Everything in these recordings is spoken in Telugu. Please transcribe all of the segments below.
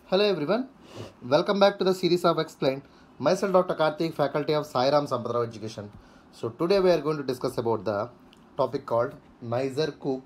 Hello everyone, welcome back to the series of Explained. Myself Dr. Karthik, faculty of Sairam Sampadra Education. So today we are going to discuss about the topic called Nizer Coup.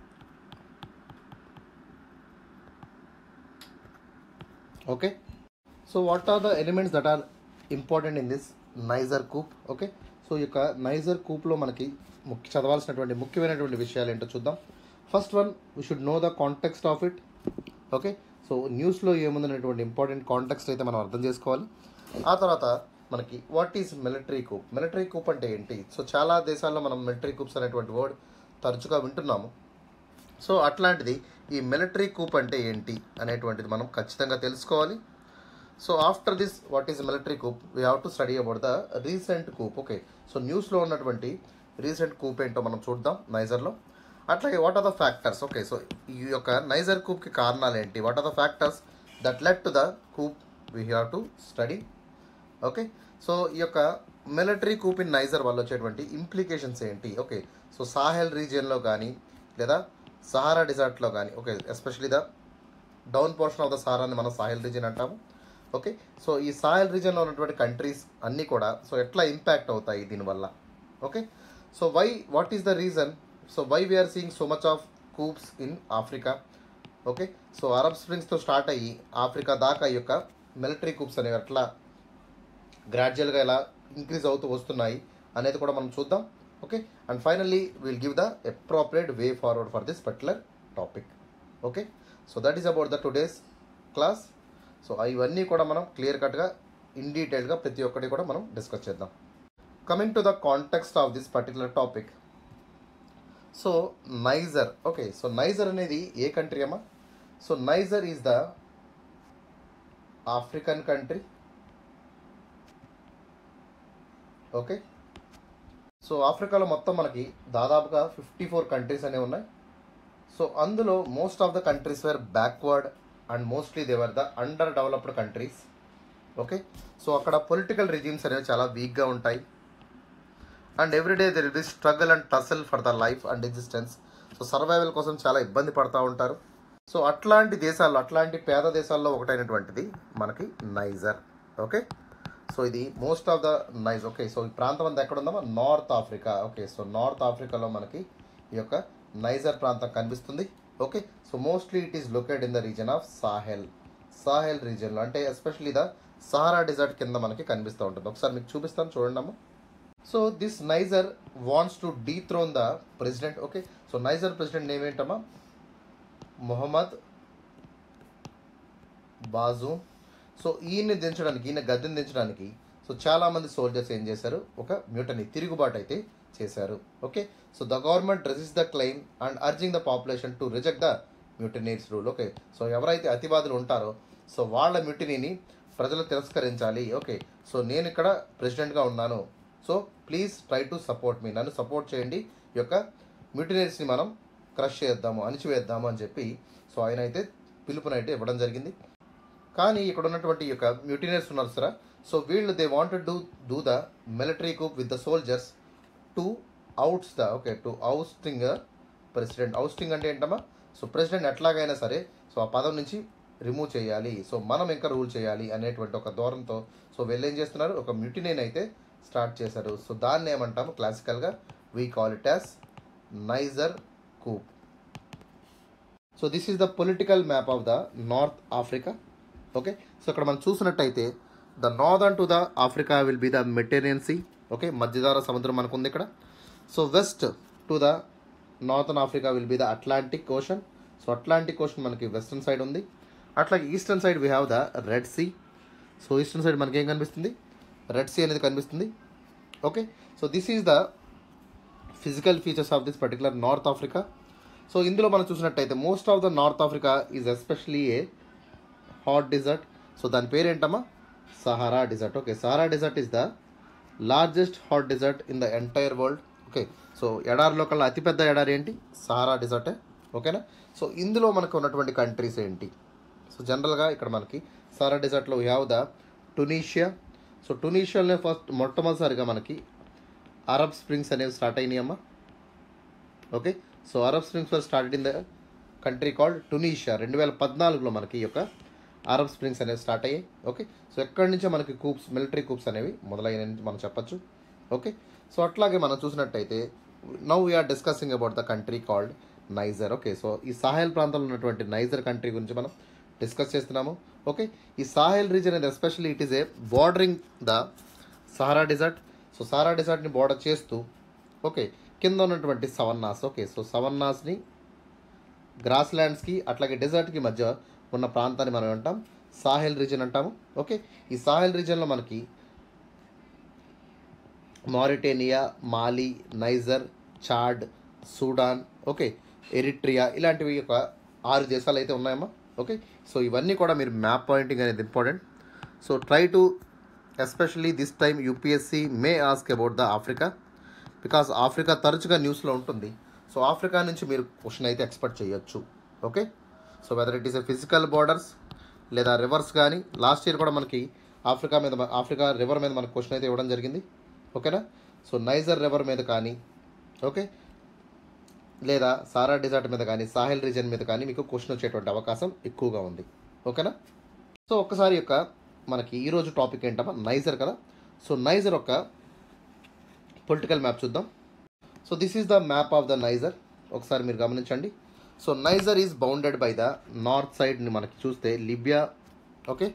Okay, so what are the elements that are important in this Niger coup okay so ఈ యొక్క నైజర్ కూప్లో మనకి ముఖ్య చదవాల్సినటువంటి ముఖ్యమైనటువంటి విషయాలు ఏంటో చూద్దాం first one we should know the context of it okay so న్యూస్లో ఏముందనేటువంటి ఇంపార్టెంట్ కాంటెక్స్ట్ అయితే మనం అర్థం చేసుకోవాలి ఆ తర్వాత మనకి what is military coup military coup అంటే ఏంటి సో చాలా దేశాల్లో మనం మిలిటరీ కూప్స్ అనేటువంటి వర్డ్ తరచుగా వింటున్నాము సో అట్లాంటిది ఈ మిలిటరీ కూప్ అంటే ఏంటి అనేటువంటిది మనం ఖచ్చితంగా తెలుసుకోవాలి so after this what is military coup we have to study about the recent coup okay so న్యూస్లో ఉన్నటువంటి రీసెంట్ కూప్ ఏంటో మనం చూద్దాం నైజర్లో అట్లాగే what are the factors okay so ఈ యొక్క నైజర్ కూప్కి కారణాలు ఏంటి what are the factors that led to the coup we have to study okay so ఈ యొక్క మిలిటరీ కూప్ ఇన్ నైజర్ వల్ల వచ్చేటువంటి ఇంప్లికేషన్స్ ఏంటి ఓకే సో సాహెల్ రీజియన్లో కానీ లేదా సహారా డిజార్ట్లో కానీ okay especially the down portion of the సహారాని మనం సాహెల్ రీజియన్ అంటాము ఓకే సో ఈ సాహెల్ రీజియన్లో ఉన్నటువంటి కంట్రీస్ అన్నీ కూడా సో ఎట్లా ఇంపాక్ట్ అవుతాయి దీనివల్ల okay so why what is the reason so why we're seeing so much of coups in Africa okay so Arab స్ప్రింగ్స్తో స్టార్ట్ అయ్యి ఆఫ్రికా దాకా ఈ యొక్క మిలిటరీ కూప్స్ అనేవి ఎట్లా గ్రాడ్యువల్గా ఎలా ఇంక్రీజ్ అవుతూ వస్తున్నాయి అనేది కూడా మనం చూద్దాం okay and finally will give the appropriate way forward for this particular topic okay so that is about the today's class so ఇవన్నీ కూడా మనం క్లియర్ కట్గా ఇన్ డీటెయిల్గా ప్రతి ఒక్కటి కూడా మనం డిస్కస్ చేద్దాం coming to the context of this particular topic so Niger okay so Niger అనేది ఏ కంట్రీ అమ్మా so Niger is the African country okay so ఆఫ్రికాలో మొత్తం మనకి దాదాపుగా ఫిఫ్టీ ఫోర్ కంట్రీస్ అనేవి ఉన్నాయి సో అందులో most of the countries were backward and mostly they're the under developed countries okay so అక్కడ పొలిటికల్ రిజిమ్స్ అనేవి చాలా వీక్గా ఉంటాయి and everyday there is struggle and tussle for the life and existence so survival కోసం చాలా ఇబ్బంది పడుతూ ఉంటారు సో అట్లాంటి దేశాల్లో అట్లాంటి పేద దేశాల్లో ఒకటైనటువంటిది మనకి నైజర్ ఓకే సో ఇది మోస్ట్ ఆఫ్ ద నైజ్ ఓకే సో ఈ ప్రాంతం అంతా ఎక్కడ ఉందమ్మా North Africa okay so North ఆఫ్రికాలో మనకి ఈ యొక్క నైజర్ ప్రాంతం కనిపిస్తుంది okay so mostly it is located in the region of Sahel Sahel రీజియన్లో అంటే ఎస్పెషలీ ద సహారా డిజర్ట్ కింద మనకి కనిపిస్తూ ఉంటుంది ఒకసారి మీకు చూపిస్తాను చూడండి అమ్మ so this Niger wants to dethrone the president okay so Niger president name ఏంటమ్మా మొహమ్మద్ బాజు సో ఈయన్ని దించడానికి ఈయన గద్దెని దించడానికి సో చాలామంది సోల్జర్స్ ఏం చేశారు ఒక మ్యూటని తిరుగుబాటు అయితే చేశారు okay so the government resist the claim and urging the population to reject the mutineers rule okay so ఎవరైతే అతివాదులు ఉంటారో సో వాళ్ళ మ్యూటనీని ప్రజలు తిరస్కరించాలి ఓకే సో నేను ఇక్కడ ప్రెసిడెంట్గా ఉన్నాను so please try to support me నన్ను సపోర్ట్ చేయండి ఈ యొక్క మ్యూటనీర్స్ని మనం క్రష్ చేద్దాము అణిచివేద్దాము అని చెప్పి సో ఆయన అయితే పిలుపునైతే ఇవ్వడం జరిగింది కానీ ఇక్కడ ఉన్నటువంటి ఈ యొక్క మ్యూటినర్స్ ఉన్నారు సరా సో వీళ్ళు they wanted do do the military coup with the soldiers to అవుట్స్ the okay to ousting president ousting అంటే ఏంటమ్మా సో ప్రెసిడెంట్ ఎట్లాగైనా సరే సో ఆ పదం నుంచి రిమూవ్ చేయాలి సో మనం ఇంకా రూల్ చేయాలి అనేటువంటి ఒక ధోరణితో సో వీళ్ళు ఏం చేస్తున్నారు ఒక మ్యూటినేన్ అయితే స్టార్ట్ చేశారు సో దాన్ని ఏమంటాము క్లాసికల్గా we call it as Niger coup so this is the political map of the North Africa okay so ఇక్కడ మనం చూసినట్టయితే the northern to the Africa will be the Mediterranean Sea okay మధ్యధార సముద్రం మనకు ఉంది ఇక్కడ so west to the northern Africa will be the Atlantic Ocean so Atlantic Ocean మనకి వెస్ట్రన్ సైడ్ ఉంది అట్లాగే eastern side we have the Red Sea so eastern side మనకి ఏం కనిపిస్తుంది రెడ్ సీ అనేది కనిపిస్తుంది okay so this is the physical features of this particular North Africa so ఇందులో మనం చూసినట్టయితే most of the North Africa is especially a hot desert so దాని పేరు ఏంటమ్మా Sahara desert okay Sahara desert is the largest hot desert in the entire world okay so ఎడారిలో కల్లా అతిపెద్ద ఎడారి ఏంటి సహారా డిజర్టే ఓకేనా సో ఇందులో మనకు ఉన్నటువంటి కంట్రీస్ ఏంటి సో జనరల్గా ఇక్కడ మనకి సహారా డిజర్ట్లో హ్యావ్ ద టునీషియా సో టునీషియాలోనే ఫస్ట్ మొట్టమొదటిసారిగా మనకి అరబ్ స్ప్రింగ్స్ అనేవి స్టార్ట్ అయినాయి అమ్మా okay so Arab springs for started in the country called Tunisia రెండు వేల పద్నాలుగులో మనకి ఈ యొక్క అరబ్ స్ప్రింగ్స్ అనేవి స్టార్ట్ అయ్యాయి ఓకే సో ఎక్కడి నుంచో మనకి కూప్స్ మిలిటరీ కూప్స్ అనేవి మొదలైనవి మనం చెప్పొచ్చు ఓకే సో అట్లాగే మనం చూసినట్టయితే now we're discussing about the country called Niger okay so ఈ సాహెల్ ప్రాంతంలో ఉన్నటువంటి నైజర్ కంట్రీ గురించి మనం డిస్కస్ చేస్తున్నాము ఓకే ఈ సాహెల్ రీజన్ అనేది especially it is a bordering the Sahara desert so Sahara డిజర్ట్ని బార్డర్ చేస్తూ ఓకే కింద ఉన్నటువంటి సవన్నాస్ ఓకే సో సవన్నాస్ని గ్రాస్ ల్యాండ్స్కి అట్లాగే డెజర్ట్కి మధ్య ఉన్న ప్రాంతాన్ని మనం అంటాం సాహెల్ రీజన్ అంటాము ఓకే ఈ సాహెల్ రీజన్లో మనకి Mauritania Mali Niger Chad Sudan okay Eritrea ఇలాంటివి ఒక ఆరు దేశాలు అయితే ఉన్నాయమ్మా ఓకే సో ఇవన్నీ కూడా మీరు మ్యాప్ పాయింటింగ్ అనేది important so try to especially this time UPSC may ask about the Africa because Africa తరచుగా న్యూస్లో ఉంటుంది సో ఆఫ్రికా నుంచి మీరు క్వశ్చన్ అయితే ఎక్స్పెక్ట్ చేయొచ్చు okay so whether it is a physical borders లేదా రివర్స్ కానీ లాస్ట్ ఇయర్ కూడా మనకి ఆఫ్రికా మీద ఆఫ్రికా రివర్ మీద మనకు క్వశ్చన్ అయితే ఇవ్వడం జరిగింది ఓకేనా సో నైజర్ రివర్ మీద కానీ ఓకే లేదా సారా డిజర్ట్ మీద కానీ సాహిల్ రీజన్ మీద కానీ మీకు క్వశ్చన్ వచ్చేటువంటి అవకాశం ఎక్కువగా ఉంది ఓకేనా సో ఒక్కసారి యొక్క మనకి ఈరోజు టాపిక్ ఏంటమ్మా నైజర్ కదా సో నైజర్ ఒక పొలిటికల్ మ్యాప్ చూద్దాం so this is the map of the Niger ఒకసారి మీరు గమనించండి so Niger is bounded by the north సైడ్ని మనకి చూస్తే లిబియా ఓకే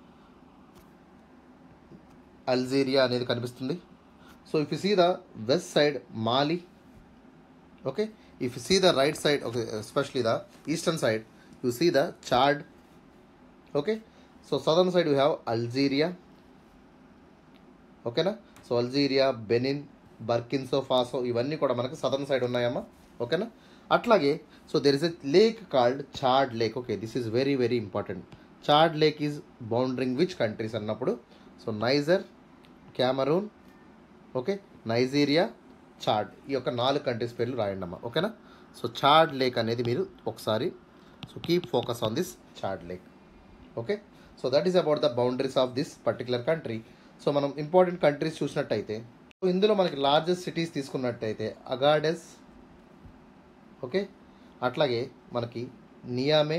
అల్జీరియా అనేది కనిపిస్తుంది so if you see the west side Mali okay if you see the right side okay especially the eastern side you see the Chad okay so southern side you have Algeria ఓకేనా so Algeria Benin Burkina Faso ఇవన్నీ కూడా మనకు సదర్న్ సైడ్ ఉన్నాయమ్మా ఓకేనా అట్లాగే so there is a lake called Chad lake okay this is very very important Chad lake is bordering which countries అన్నప్పుడు so Niger Cameroon okay Nigeria Chad ఈ యొక్క నాలుగు కంట్రీస్ పేర్లు రాయండి అమ్మా ఓకేనా సో చాడ్ లేక్ అనేది మీరు ఒకసారి so keep focus on this Chad lake okay so that is about the boundaries of this particular country so మనం ఇంపార్టెంట్ కంట్రీస్ చూసినట్టయితే సో ఇందులో మనకి లార్జెస్ట్ సిటీస్ తీసుకున్నట్టయితే అగాడెస్ ఓకే అట్లాగే మనకి నియామే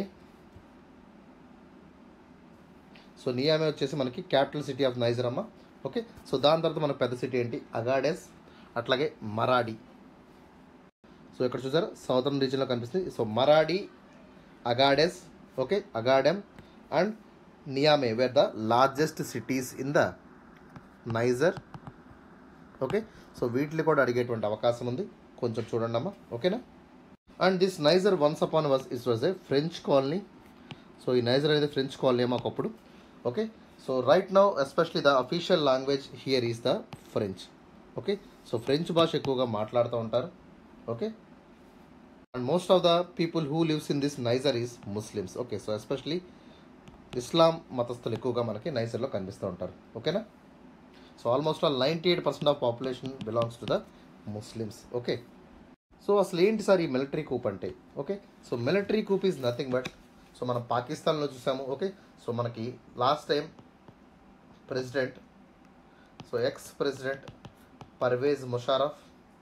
సో నియామే వచ్చేసి మనకి క్యాపిటల్ సిటీ ఆఫ్ నైజర్ అమ్మ ఓకే సో దాని తర్వాత మనకు పెద్ద సిటీ ఏంటి అగాడెస్ అట్లాగే మరాడి సో ఇక్కడ చూసారా సౌదర్న్ రీజియన్లో కనిపిస్తుంది so Maradi Agadez okay Agadem and Niamey were the largest cities in the Niger okay so వీటిని కూడా అడిగేటువంటి అవకాశం ఉంది కొంచెం చూడండి అమ్మా ఓకేనా and this Niger once upon was it was a French colony so ఈ నైజర్ అనేది ఫ్రెంచ్ కాలనీ ఏమో ఒకప్పుడు okay so right now especially the official language here is the French okay so French భాష ఎక్కువగా మాట్లాడుతూ ఉంటారు okay and most of the people who lives in this Niger is Muslims okay so especially Islam మతస్థులు ఎక్కువగా మనకి నైజర్లో కనిపిస్తూ ఉంటారు ఓకేనా so almost all ninety eight percent of population belongs to the Muslims okay so అసలు ఏంటి సార్ ఈ మిలిటరీ కూప్ అంటే okay so military coup is nothing but so మనం పాకిస్తాన్లో చూసాము ఓకే సో మనకి last time president so ex president Pervez Musharraf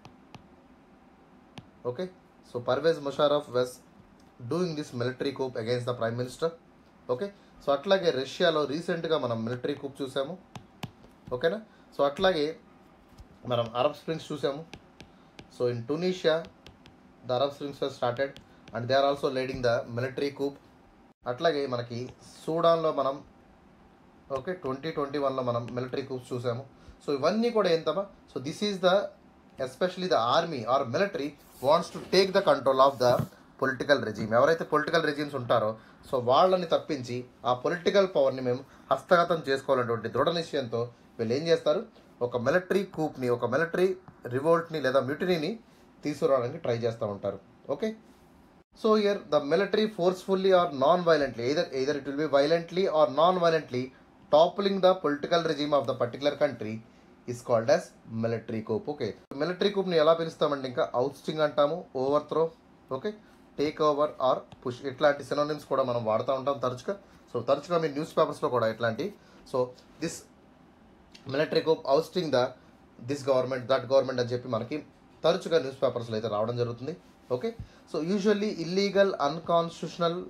okay so Pervez Musharraf was doing this military coup against the prime minister okay so అట్లాగే రష్యాలో రీసెంట్గా మనం మిలిటరీ కూప్ చూసాము ఓకేనా సో అట్లాగే మనం అరబ్ స్ప్రింగ్స్ చూసాము so in Tunisia the Arab springs started and they are also leading the military coup అట్లాగే మనకి సూడాన్లో మనం ఓకే ట్వంటీ ట్వంటీ వన్లో మనం మిలిటరీ కూప్స్ చూసాము సో ఇవన్నీ కూడా ఏంటమ్మా so this is the especially the army or military wants to take the control of the political regime ఎవరైతే పొలిటికల్ రెజీమ్స్ ఉంటారో సో వాళ్ళని తప్పించి ఆ పొలిటికల్ పవర్ని మేము హస్తగతం చేసుకోవాలనేటువంటి దృఢ నిశ్చయంతో వీళ్ళు ఏం చేస్తారు ఒక మిలిటరీ కూప్ని ఒక మిలిటరీ రివోల్ట్ని లేదా మ్యూటనీని తీసుకురావడానికి ట్రై చేస్తూ ఉంటారు okay so here the military forcefully or non violently either either it will be violently or non violently toppling the political regime of the particular country is called as military coup okay military కూప్ని ఎలా పిలుస్తామంటే ఇంకా అవుట్స్టింగ్ అంటాము overthrow okay take over or push ఇట్లాంటి సినోనిమ్స్ కూడా మనం వాడుతూ ఉంటాం తరచుగా సో తరచుగా మీ న్యూస్ పేపర్స్లో కూడా ఇట్లాంటి so this military coup ousting the this government that government అని చెప్పి మనకి తరచుగా న్యూస్ పేపర్స్లో అయితే రావడం జరుగుతుంది okay so usually illegal unconstitutional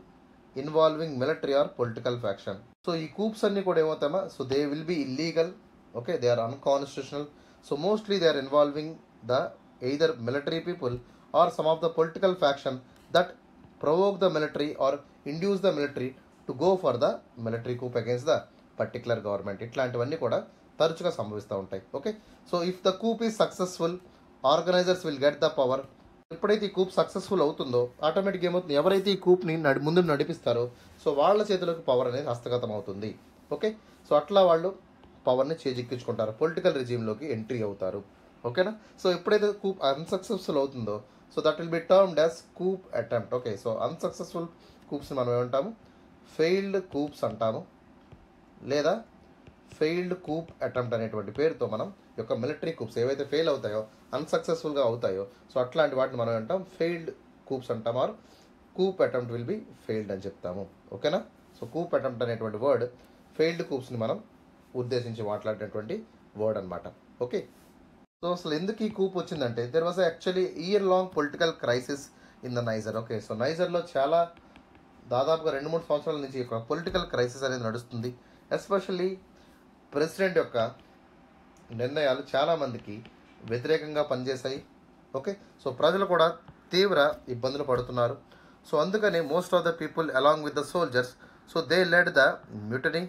involving military or political faction so ఈ కూప్స్ అన్ని కూడా ఏమవుతామా so they will be illegal okay they are unconstitutional so mostly they are involving the either military people or some of the political faction that provoke the military or induce the military to go for the military coup against the particular government ఇట్లాంటివన్నీ కూడా తరచుగా సంభవిస్తూ ఉంటాయి okay so if the coup is successful organizers will get the power ఎప్పుడైతే ఈ కూప్ సక్సెస్ఫుల్ అవుతుందో ఆటోమేటిక్ ఏమవుతుంది ఎవరైతే ఈ కూప్ని నడి ముందు నడిపిస్తారో సో వాళ్ళ చేతిలోకి పవర్ అనేది హస్తగతం అవుతుంది ఓకే సో అట్లా వాళ్ళు పవర్ని చేజిక్కించుకుంటారు పొలిటికల్ రిజీమ్లోకి ఎంట్రీ అవుతారు ఓకేనా సో ఎప్పుడైతే కూప్ అన్సక్సెస్ఫుల్ అవుతుందో so that will be termed as coup attempt okay so unsuccessful కూప్స్ని మనం ఏమంటాము ఫెయిల్డ్ కూప్స్ అంటాము లేదా ఫెయిల్డ్ కూప్ అటెంప్ట్ అనేటువంటి పేరుతో మనం ఈ యొక్క మిలిటరీ కూప్స్ ఏవైతే ఫెయిల్ అవుతాయో అన్సక్సెస్ఫుల్గా అవుతాయో సో అట్లాంటి వాటిని మనం అంటాం ఫెయిల్డ్ కూప్స్ అంటాం or coup attempt will be failed అని చెప్తాము ఓకేనా సో కూప్ అటెంప్ట్ అనేటువంటి వర్డ్ ఫెయిల్డ్ కూప్స్ని మనం ఉద్దేశించి మాట్లాడేటువంటి వర్డ్ అనమాట ఓకే సో అసలు ఎందుకు ఈ కూప్ వచ్చిందంటే there was actually year long political crisis in the Niger okay so నైజర్లో చాలా దాదాపుగా రెండు మూడు సంవత్సరాల నుంచి ఒక పొలిటికల్ క్రైసిస్ అనేది నడుస్తుంది ఎస్పెషల్లీ ప్రెసిడెంట్ యొక్క నిర్ణయాలు చాలామందికి వ్యతిరేకంగా పనిచేశాయి ఓకే సో ప్రజలు కూడా తీవ్ర ఇబ్బందులు పడుతున్నారు సో అందుకని most of the people along with the soldiers so they led the mutiny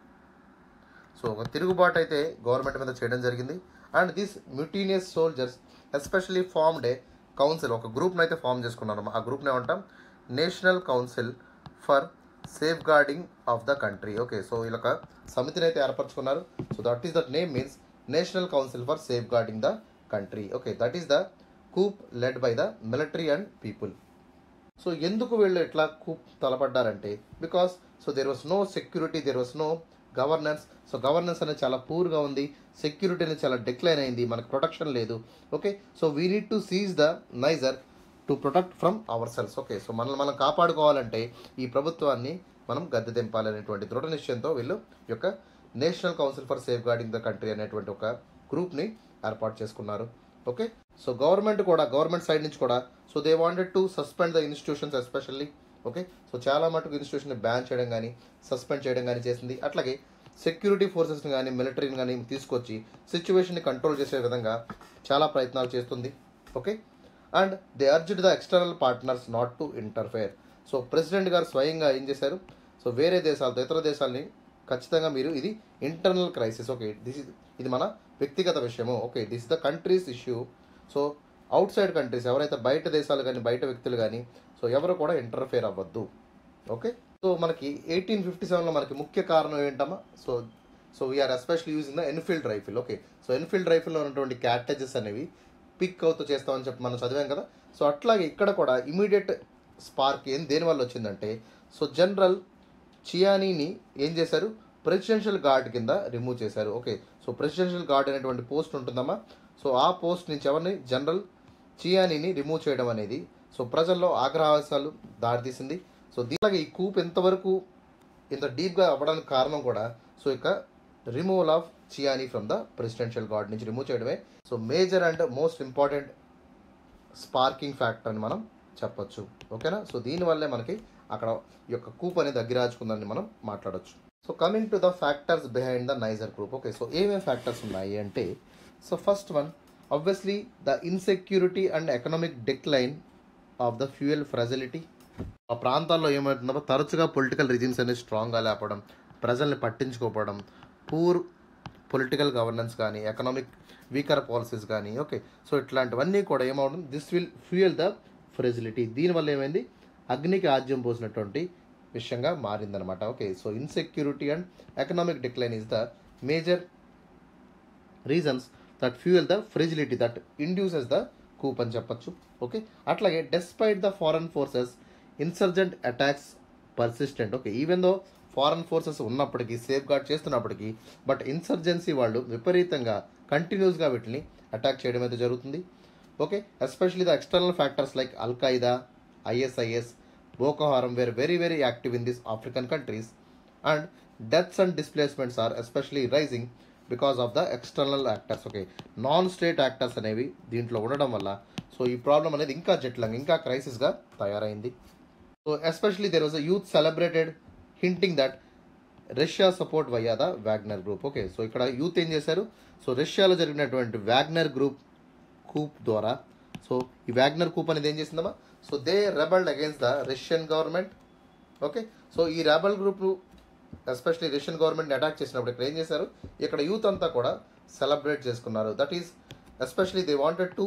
so ఒక తిరుగుబాటు అయితే గవర్నమెంట్ మీద చేయడం జరిగింది and this mutinous soldiers especially formed a council ఒక గ్రూప్ని అయితే ఫామ్ చేసుకున్నారు ఆ గ్రూప్ని ఏమంటాం national council for safeguarding of the country okay so వీళ్ళొక సమితిని అయితే ఏర్పరచుకున్నారు so that is that name means national council for safeguarding the country okay that is the coup led by the military and people so ఎందుకు వీళ్ళు ఇట్లా కూప్ తలపడ్డారంటే because so there was no security there was no governance so governance అనేది చాలా పూర్గా ఉంది సెక్యూరిటీ అనేది చాలా డిక్లైన్ అయింది మనకు ప్రొటెక్షన్ లేదు okay so we need to seize the Niger to protect from ourselves okay so మనల్ని మనం కాపాడుకోవాలంటే ఈ ప్రభుత్వాన్ని మనం గద్దె దింపాలి అనేటువంటి దృఢ నిశ్చయంతో వీళ్ళు ఈ యొక్క national council for safeguarding the country అనేటువంటి ఒక గ్రూప్ని ఏర్పాటు చేసుకున్నారు ఓకే సో గవర్నమెంట్ కూడా గవర్నమెంట్ సైడ్ నుంచి కూడా so they wanted to suspend the institutions especially okay so చాలా మటుకు ఇన్స్టిట్యూషన్ బ్యాన్ చేయడం కానీ సస్పెండ్ చేయడం కానీ చేసింది అట్లాగే సెక్యూరిటీ ఫోర్సెస్ని కానీ మిలిటరీని కానీ తీసుకొచ్చి సిచ్యువేషన్ని కంట్రోల్ చేసే విధంగా చాలా ప్రయత్నాలు చేస్తుంది okay and they urged the external partners not to interfere so president గారు స్వయంగా ఏం చేశారు సో వేరే దేశాలతో ఇతర దేశాలని ఖచ్చితంగా మీరు ఇది internal crisis okay this is ఇది మన వ్యక్తిగత విషయము okay this the countries issue so outside countries ఎవరైతే బయట దేశాలు కానీ బయట వ్యక్తులు కానీ సో ఎవరు కూడా ఇంటర్ఫేర్ అవ్వద్దు ఓకే సో మనకి ఎయిటీన్ ఫిఫ్టీ సెవెన్లో మనకి ముఖ్య కారణం ఏంటమ్మా so so we are especially using the Enfield rifle okay so Enfield రైఫిల్లో ఉన్నటువంటి క్యాటేజెస్ అనేవి పిక్ అవుతూ చేస్తామని చెప్పి మనం చదివాం కదా సో అట్లాగే ఇక్కడ కూడా ఇమీడియట్ స్పార్క్ ఏం దేనివల్ల వచ్చిందంటే సో జనరల్ చియానీని ఏం చేశారు ప్రెసిడెన్షియల్ గార్డ్ కింద రిమూవ్ చేశారు ఓకే సో ప్రెసిడెన్షియల్ గార్డ్ అనేటువంటి పోస్ట్ ఉంటుందమ్మా సో ఆ పోస్ట్ నుంచి ఎవరిని జనరల్ చియానీని రిమూవ్ చేయడం అనేది సో ప్రజల్లో ఆగ్రహాసాలు దారితీసింది సో దీనిలాగా ఈ కూప్ ఎంతవరకు ఇంత డీప్గా అవ్వడానికి కారణం కూడా సో ఇక removal of Tchiani from the presidential guard నుంచి రిమూవ్ చేయడమే so major and most important sparking factor అని మనం చెప్పొచ్చు ఓకేనా సో దీనివల్లే మనకి అక్కడ ఈ యొక్క కూప్ అనేది దగ్గరాచుకుందని మనం మాట్లాడొచ్చు so coming to the factors behind the Niger group okay so ఏమేమి ఫ్యాక్టర్స్ ఉన్నాయి అంటే so first one obviously the insecurity and economic decline of the fuel fragility ఆ ప్రాంతాల్లో ఏమవుతుందో తరచుగా పొలిటికల్ రిజిమ్స్ అనేది స్ట్రాంగ్గా లేపడం ప్రజల్ని పట్టించుకోకపోవడం పూర్ పొలిటికల్ గవర్నెన్స్ కానీ ఎకనామిక్ వీకర్ పాలసీస్ కానీ ఓకే సో ఇట్లాంటివన్నీ కూడా ఏమవుతుంది this will fuel the fragility దీనివల్ల ఏమైంది అగ్నికి ఆజ్యం పోసినటువంటి విషయంగా మారిందనమాట okay so insecurity and economic decline is the major reasons that fuel the fragility that induces the coup అని చెప్పొచ్చు ఓకే అట్లాగే despite the foreign forces insurgent attacks persistent okay even though foreign forces ఉన్నప్పటికీ సేఫ్ గార్డ్ చేస్తున్నప్పటికీ బట్ ఇన్సర్జెన్సీ వాళ్ళు విపరీతంగా కంటిన్యూస్గా వీటిని అటాక్ చేయడం అయితే జరుగుతుంది okay especially the external factors like al Qaeda ISIS Boko Haram were very very active in this African countries and deaths and displacements are especially rising because of the external actors okay non state actors అనేవి దీంట్లో ఉండడం వల్ల సో ఈ ప్రాబ్లం అనేది ఇంకా జట్లంగా ఇంకా క్రైసిస్గా తయారైంది so especially there was a youth celebrated hinting that Russia support via the Wagner group okay so ఇక్కడ యూత్ ఏం చేశారు సో రష్యాలో జరిగినటువంటి వ్యాగ్నర్ గ్రూప్ కూప్ ద్వారా సో ఈ వ్యాగ్నర్ కూప్ అనేది ఏం చేసిందమ్మా so they rebelled against the Russian government okay so ఈ రెబల్ గ్రూప్ ఎస్పెషలీ రష్యన్ గవర్నమెంట్ని అటాక్ చేసినప్పుడు ఇక్కడ ఏం చేశారు ఇక్కడ యూత్ అంతా కూడా సెలబ్రేట్ చేసుకున్నారు that is especially they wanted to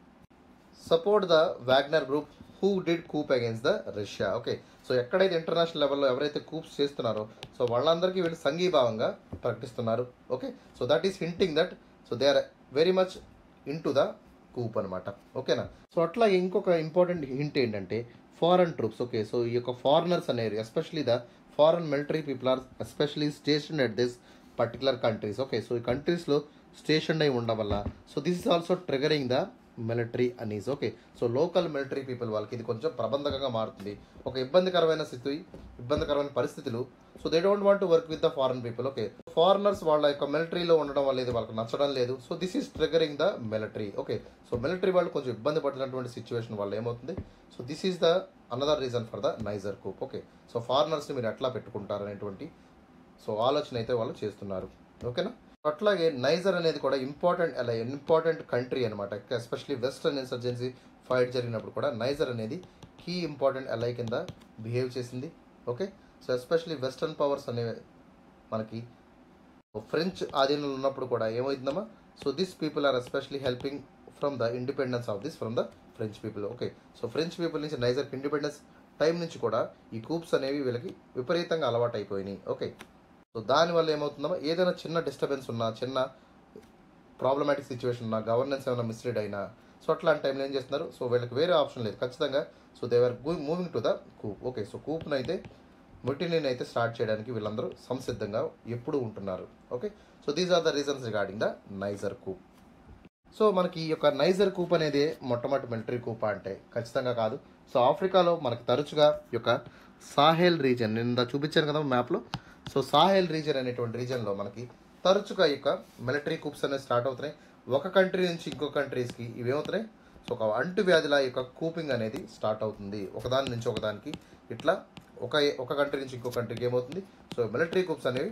support the Wagner group who did coup against the Russia okay so ఎక్కడైతే ఇంటర్నేషనల్ లెవెల్లో ఎవరైతే కూప్స్ చేస్తున్నారో సో వాళ్ళందరికీ వీళ్ళు సంఘీభావంగా ప్రకటిస్తున్నారు okay so that is hinting that so they are very much into the coup అనమాట ఓకేనా సో అట్లా ఇంకొక ఇంపార్టెంట్ హింట్ ఏంటంటే ఫారెన్ ట్రూప్స్ ఓకే సో ఈ యొక్క ఫారినర్స్ అనేవి especially the foreign military people are especially station at this particular countries okay so ఈ కంట్రీస్లో స్టేషన్ అయి ఉండడం వల్ల so this is also triggering the military unease okay so local military people వాళ్ళకి ఇది కొంచెం ప్రబంధకంగా మారుతుంది ఒక ఇబ్బందికరమైన స్థితి ఇబ్బందికరమైన పరిస్థితులు so they don't want to work with the foreign people okay foreigners వాళ్ళ యొక్క మిలిటరీలో ఉండడం వల్ల ఇది వాళ్ళకి నచ్చడం లేదు so this is triggering the military okay so military వాళ్ళు కొంచెం ఇబ్బంది పడినటువంటి సిచ్యువేషన్ వల్ల ఏమవుతుంది so this is the another reason for the Niger coup okay so ఫారినర్స్ని మీరు ఎట్లా పెట్టుకుంటారు అనేటువంటి సో ఆలోచన అయితే వాళ్ళు చేస్తున్నారు ఓకేనా అట్లాగే నైజర్ అనేది కూడా ఇంపార్టెంట్ అలా ఇంపార్టెంట్ కంట్రీ అనమాట ఎస్పెషలీ వెస్టర్న్ ఇన్సర్జెన్సీ ఫైట్ జరిగినప్పుడు కూడా నైజర్ అనేది కీ ఇంపార్టెంట్ అలై కింద బిహేవ్ చేసింది okay so especially western powers అనే మనకి ఫ్రెంచ్ ఆధీనంలో ఉన్నప్పుడు కూడా ఏమైందమ్మా so this people are especially helping from the independence of this from the French people okay so French people నుంచి నైజర్కి ఇండిపెండెన్స్ టైం నుంచి కూడా ఈ కూప్స్ అనేవి వీళ్ళకి విపరీతంగా అలవాటు అయిపోయినాయి ఓకే సో దానివల్ల ఏమవుతుందమ్మా ఏదైనా చిన్న డిస్టర్బెన్స్ ఉన్నా చిన్న ప్రాబ్లమాటిక్ సిచ్యువేషన్ ఉన్నా గవర్నెన్స్ ఏమైనా మిస్లీడ్ అయినా సో అట్లాంటి టైంలో ఏం చేస్తున్నారు సో వీళ్ళకి వేరే ఆప్షన్ లేదు ఖచ్చితంగా so they are moving to the coup okay so కూప్ను అయితే ముట్టిని అయితే స్టార్ట్ చేయడానికి వీళ్ళందరూ సంసిద్ధంగా ఎప్పుడు ఉంటున్నారు okay so these are the reasons regarding the Niger coup so మనకి ఈ యొక్క నైజర్ కూప్ అనేది మొట్టమొదటి మిలిటరీ కూప అంటే ఖచ్చితంగా కాదు సో ఆఫ్రికాలో మనకి తరచుగా ఈ యొక్క సాహెల్ రీజన్ నేను ఇందా చూపించాను కదా మ్యాప్లో సో సాహెల్ రీజన్ అనేటువంటి రీజన్లో మనకి తరచుగా ఈ యొక్క మిలిటరీ కూప్స్ అనేవి స్టార్ట్ అవుతున్నాయి ఒక కంట్రీ నుంచి ఇంకో కంట్రీస్కి ఇవి ఏమవుతున్నాయి సో ఒక అంటువ్యాధిలా ఈ యొక్క కూపింగ్ అనేది స్టార్ట్ అవుతుంది ఒకదాని నుంచి ఒకదానికి ఇట్లా ఒక ఒక కంట్రీ నుంచి ఇంకో కంట్రీకి ఏమవుతుంది సో మిలిటరీ కూప్స్ అనేవి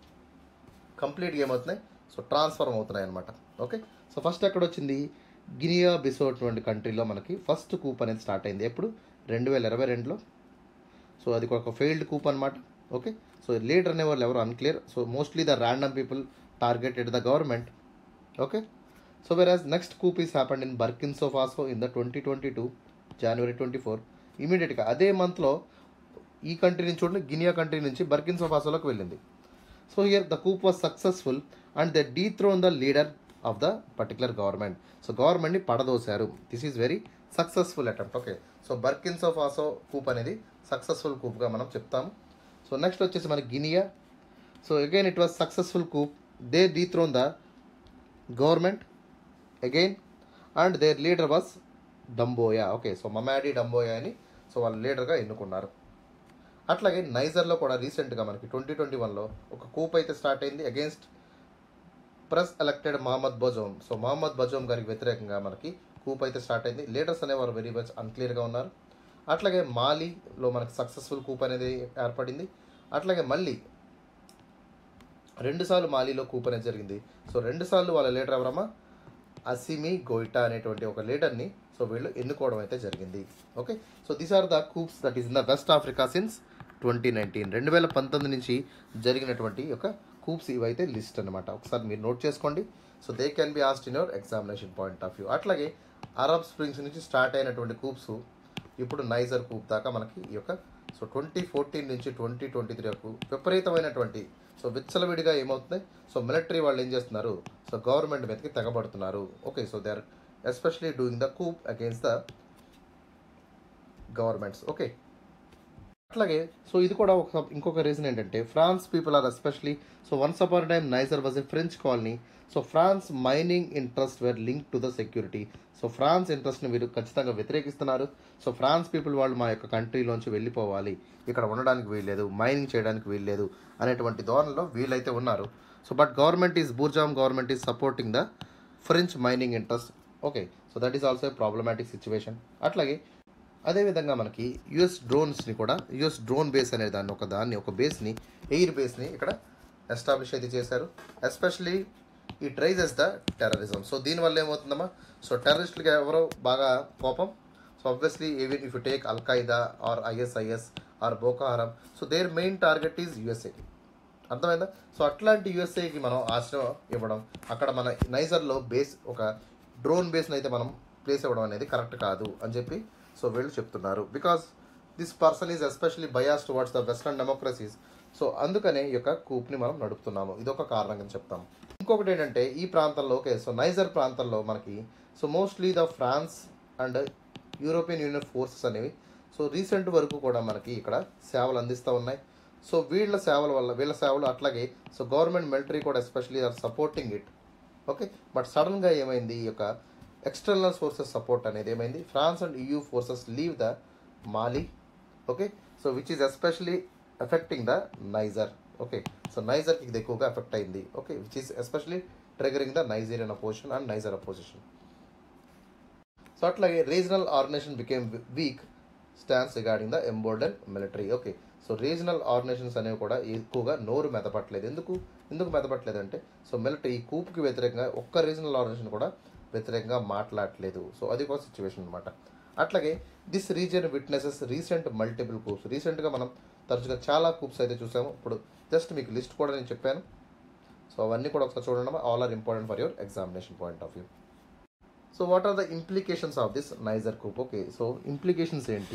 కంప్లీట్గా ఏమవుతున్నాయి సో ట్రాన్స్ఫర్మ్ అవుతున్నాయి అనమాట ఓకే సో ఫస్ట్ ఎక్కడ వచ్చింది గినియా బిసో అటువంటి కంట్రీలో మనకి ఫస్ట్ కూప్ అనేది స్టార్ట్ అయింది ఎప్పుడు రెండు వేల ఇరవై రెండులో సో అది ఒక ఫెయిల్డ్ కూప్ అనమాట ఓకే సో లీడర్ అనే వాళ్ళు ఎవరు unclear so mostly the random people targeted the government okay so whereas next coup is happened in Burkina Faso in the twenty twenty two January twenty four ఇమీడియట్గా అదే మంత్లో ఈ కంట్రీ నుంచి చూడండి గినియా కంట్రీ నుంచి బర్కిన్సో ఫాసోలోకి వెళ్ళింది so here the coup was successful and the dethrone the leader of the particular government so గవర్నమెంట్ని పడదోశారు this is very successful attempt okay so Burkina Faso coup అనేది సక్సెస్ఫుల్ కూప్గా మనం చెప్తాము సో నెక్స్ట్ వచ్చేసి మనకి Guinea so again it was successful coup they dethrone the government again and their leader was Doumbouya okay so Mamadi Doumbouya అని సో వాళ్ళ లీడర్గా ఎన్నుకున్నారు అట్లాగే నైజర్లో కూడా రీసెంట్గా మనకి ట్వంటీ ట్వంటీ వన్లో ఒక కూప్ అయితే స్టార్ట్ అయింది against press elected Mohamed Bazoum so Mohamed Bazoum గారికి వ్యతిరేకంగా మనకి కూప్ అయితే స్టార్ట్ అయింది లీడర్స్ అనేవారు వెరీ మచ్ అన్క్లియర్గా ఉన్నారు అట్లాగే మాలీలో మనకి సక్సెస్ఫుల్ కూప్ అనేది ఏర్పడింది అట్లాగే మళ్ళీ రెండుసార్లు మాలీలో కూప్ అనేది జరిగింది సో రెండుసార్లు వాళ్ళ లీడర్ ఎవరమ్మా అసిమి గోయిటా అనేటువంటి ఒక లీడర్ని సో వీళ్ళు ఎన్నుకోవడం అయితే జరిగింది okay so these are the coups that is in the West Africa since twenty nineteen రెండు వేల పంతొమ్మిది నుంచి జరిగినటువంటి యొక్క కూప్స్ ఇవైతే లిస్ట్ అనమాట ఒకసారి మీరు నోట్ చేసుకోండి so they can be asked in your examination point of view అట్లాగే అరబ్ స్ప్రింగ్స్ నుంచి స్టార్ట్ అయినటువంటి కూప్స్ ఇప్పుడు నైజర్ కూప్ దాకా మనకి ఈ యొక్క సో ట్వంటీ ఫోర్టీన్ నుంచి ట్వంటీ ట్వంటీ త్రీ వరకు విపరీతమైనటువంటి సో విచ్చలవిడిగా ఏమవుతుంది సో మిలిటరీ వాళ్ళు ఏం చేస్తున్నారు సో గవర్నమెంట్ మీదకి తెగబడుతున్నారు okay so they are especially doing the coup against the governments okay అట్లాగే సో ఇది కూడా ఒక ఇంకొక రీజన్ ఏంటంటే France people are especially so once upon time Niger was a French colony so France mining interest were link to the security so France ఇంట్రెస్ట్ని వీరు ఖచ్చితంగా వ్యతిరేకిస్తున్నారు సో ఫ్రాన్స్ పీపుల్ వాళ్ళు మా యొక్క కంట్రీలోంచి వెళ్ళిపోవాలి ఇక్కడ ఉండడానికి వీల్లేదు మైనింగ్ చేయడానికి వీల్లేదు అనేటువంటి ధోరణిలో వీళ్ళైతే ఉన్నారు so but government is Bazoum government is supporting the French mining interest okay so that is also a problematic situation అట్లాగే అదేవిధంగా మనకి యుఎస్ డ్రోన్స్ని కూడా యుఎస్ డ్రోన్ బేస్ అనే దాన్ని ఒక దాన్ని ఒక బేస్ని ఎయిర్ బేస్ని ఇక్కడ ఎస్టాబ్లిష్ అయితే చేశారు ఎస్పెషలీ ఈ ట్రైజెస్ ద టెర్రరిజం సో దీనివల్ల ఏమవుతుందమ్మా సో టెర్రరిస్టులకి ఎవరో బాగా కోపం so obviously even if you take al Qaeda or ISIS or Boko Haram so their main target is USA అర్థమైందా సో అట్లాంటి యుఎస్ఏకి మనం ఆశ్రయం ఇవ్వడం అక్కడ మన నైజర్లో బేస్ ఒక డ్రోన్ బేస్ని అయితే మనం ప్లేస్ ఇవ్వడం అనేది కరెక్ట్ కాదు అని చెప్పి సో వీళ్ళు చెప్తున్నారు because this person is especially bias towards the western democracies so అందుకనే ఈ యొక్క కూప్ని మనం నడుపుతున్నాము ఇదొక కారణంగా చెప్తాం ఇంకొకటి ఏంటంటే ఈ ప్రాంతంలో ఓకే సో నైజర్ ప్రాంతంలో మనకి so mostly the France and European Union forces అనేవి సో రీసెంట్ వరకు కూడా మనకి ఇక్కడ సేవలు అందిస్తూ ఉన్నాయి సో వీళ్ళ సేవల వల్ల వీళ్ళ సేవలు అట్లాగే సో గవర్నమెంట్ మిలిటరీ కూడా especially are supporting it okay but సడన్గా ఏమైంది ఈ యొక్క ఎక్స్టర్నల్ సోర్సెస్ సపోర్ట్ అనేది ఏమైంది France and EU forces leave the Mali okay so which is especially affecting the Niger okay so నైజర్కి ఇది ఎక్కువగా ఎఫెక్ట్ అయింది okay which is especially triggering the Nigerian opposition and Niger opposition so అట్లాగే regional organization became weak stance regarding the emboldened military okay so regional organisations అనేవి కూడా ఎక్కువగా నోరు మెదపట్లేదు ఎందుకు ఎందుకు మెదపట్లేదు అంటే సో మిలిటరీ కూపుకి వ్యతిరేకంగా ఒక్క రీజనల్ ఆర్గనైజేషన్ కూడా వ్యతిరేకంగా మాట్లాడలేదు సో అది ఒక సిచ్యువేషన్ అనమాట అట్లాగే this region witnesses recent multiple coups రీసెంట్గా మనం తరచుగా చాలా కూప్స్ అయితే చూసాము ఇప్పుడు జస్ట్ మీకు లిస్ట్ కూడా నేను చెప్పాను సో అవన్నీ కూడా ఒకసారి చూడండి all are important for your examination point of view so what are the implications of this Niger coup okay so implications ఏంటి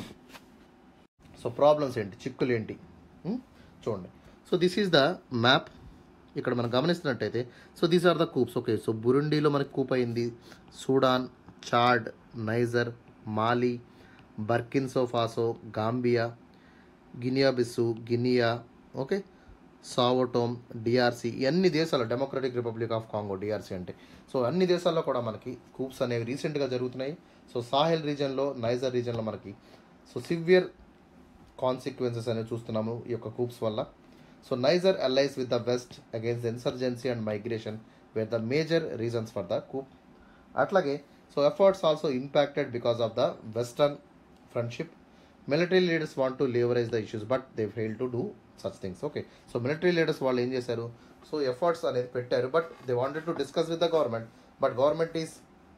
సో ప్రాబ్లమ్స్ ఏంటి చిక్కులు ఏంటి Hmm? చూడండి so this is the map ఇక్కడ మనం గమనిస్తున్నట్టయితే so these are the coups okay so బురుండీలో మనకి కూప్ అయింది Sudan Chad Niger Mali Burkina Faso Gambia Guinea Bissau Guinea okay Sao Tome DRC ఈ అన్ని దేశాలు democratic republic of Congo DRC అంటే సో అన్ని దేశాల్లో కూడా మనకి కూప్స్ అనేవి రీసెంట్గా జరుగుతున్నాయి సో సాహెల్ రీజన్లో నైజర్ రీజన్లో మనకి సో సివియర్ కాన్సిక్వెన్సెస్ అనేవి చూస్తున్నాము ఈ యొక్క కూప్స్ వల్ల so Niger allies with the west against insurgency and migration were the major reasons for the coup అట్లాగే so efforts also impacted because of the western friendship military leaders want to leverage the issues but they fail to do such things okay so military leaders వాళ్ళు ఏం చేశారు సో ఎఫర్ట్స్ అనేది పెట్టారు but they wanted to discuss with the government but government is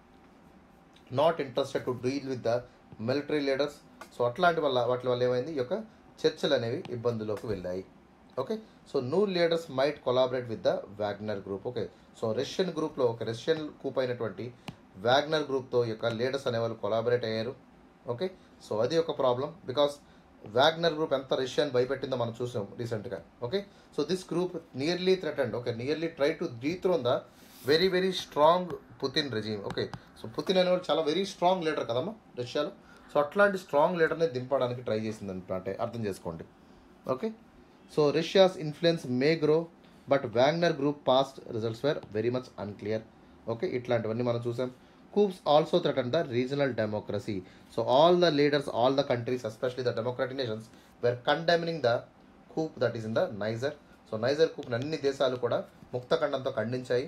not interested to deal with the military leaders so అట్లాంటి వల్ల వాటి వల్ల ఏమైంది ఈ యొక్క చర్చలు అనేవి ఇబ్బందులోకి వెళ్ళాయి okay so new leaders might collaborate with the Wagner group okay so Russian గ్రూప్లో ఒక రష్యన్ కూప్ అయినటువంటి వ్యాగ్నర్ గ్రూప్తో యొక్క లీడర్స్ అనేవాళ్ళు కొలాబరేట్ అయ్యారు ఓకే సో అది ఒక ప్రాబ్లం బికాస్ వ్యాగ్నర్ గ్రూప్ ఎంత రష్యన్ భయపెట్టిందో మనం చూసాం రీసెంట్గా okay so this group nearly threatened okay nearly try to dethrone the very very strong Putin regime okay so Putin అనేవాడు చాలా వెరీ స్ట్రాంగ్ లీడర్ కదమ్మా రష్యాలో సో అట్లాంటి స్ట్రాంగ్ లీడర్ని దింపడానికి ట్రై చేసింది అంటే అర్థం చేసుకోండి okay so Russia's influence may grow but Wagner group past results were very much unclear okay ఇట్లాంటివన్నీ మనం చూసాం coups also threaten the regional democracy so all the leaders all the countries especially the democratic nations were condemning the coup that is in the Niger so Niger కూప్ని అన్ని దేశాలు కూడా ముక్తఖండంతో ఖండించాయి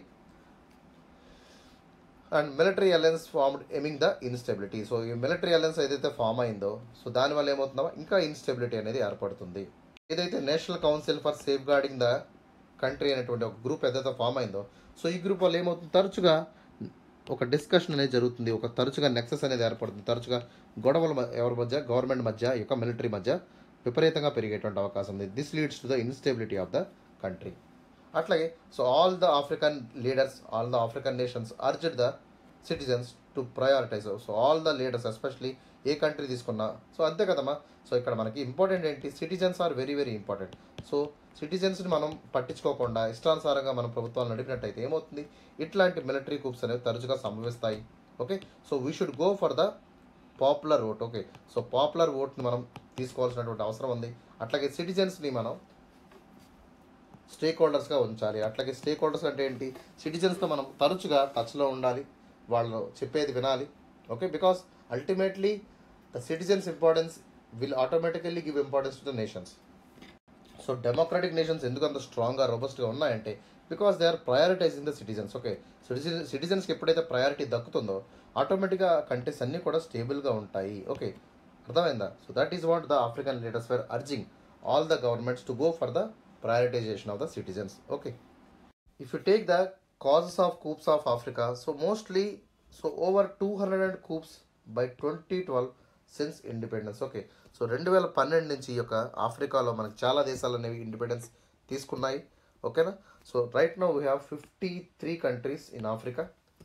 and military alliance formed aiming the instability so ఈ మిలిటరీ అలయన్స్ ఏదైతే ఫామ్ అయిందో సో దానివల్ల ఏమవుతుందో ఇంకా ఇన్స్టెబిలిటీ అనేది ఏర్పడుతుంది ఏదైతే national council for safeguarding the country అనేటువంటి ఒక గ్రూప్ ఏదైతే ఫామ్ అయిందో సో ఈ గ్రూప్ వల్ల ఏమవుతుంది తరచుగా ఒక డిస్కషన్ అనేది జరుగుతుంది ఒక తరచుగా నెక్సెస్ అనేది ఏర్పడుతుంది తరచుగా గొడవల మ- ఎవరి మధ్య గవర్నమెంట్ మధ్య ఈ యొక్క మిలిటరీ మధ్య విపరీతంగా పెరిగేటువంటి అవకాశం ఉంది this leads to the instability of the country అట్లాగే so all the African leaders all the African nations urged the citizens to prioritize so all the leaders especially ఏ కంట్రీ తీసుకున్నా సో అంతే కదమ్మా సో ఇక్కడ మనకి ఇంపార్టెంట్ ఏంటి citizens are very very important so సిటిజన్స్ని మనం పట్టించుకోకుండా ఇష్టానుసారంగా మనం ప్రభుత్వాలు నడిపినట్టయితే ఏమవుతుంది ఇట్లాంటి మిలిటరీ కూప్స్ అనేవి తరచుగా సంభవిస్తాయి okay so we should go for the popular vote okay so popular ఓట్ని మనం తీసుకోవాల్సినటువంటి అవసరం ఉంది అట్లాగే సిటిజన్స్ని మనం స్టేక్ హోల్డర్స్గా ఉంచాలి అట్లాగే స్టేక్ హోల్డర్స్ అంటే ఏంటి సిటిజన్స్తో మనం తరచుగా టచ్లో ఉండాలి వాళ్ళు చెప్పేది వినాలి okay because ultimately the citizens importance will automatically give importance to the nations so democratic nations ఎందుకు అంత స్ట్రాంగ్గా రోబస్ట్గా ఉన్నాయంటే because they are prioritizing the citizens okay citizen సిటిజన్స్కి ఎప్పుడైతే ప్రయారిటీ దక్కుతుందో ఆటోమేటిక్గా కంట్రీస్ అన్నీ కూడా స్టేబుల్గా ఉంటాయి ఓకే అర్థమైందా so that is what the African leaders were urging all the governments to go for the prioritization of the citizens okay if you take the causes of coups of africa so mostly so over 200 coups by 2012 since independence okay so రెండు వేల పన్నెండు నుంచి ఈ యొక్క ఆఫ్రికాలో మనకు చాలా దేశాలు అనేవి ఇండిపెండెన్స్ తీసుకున్నాయి ఓకేనా so right now we have fifty three countries in Africa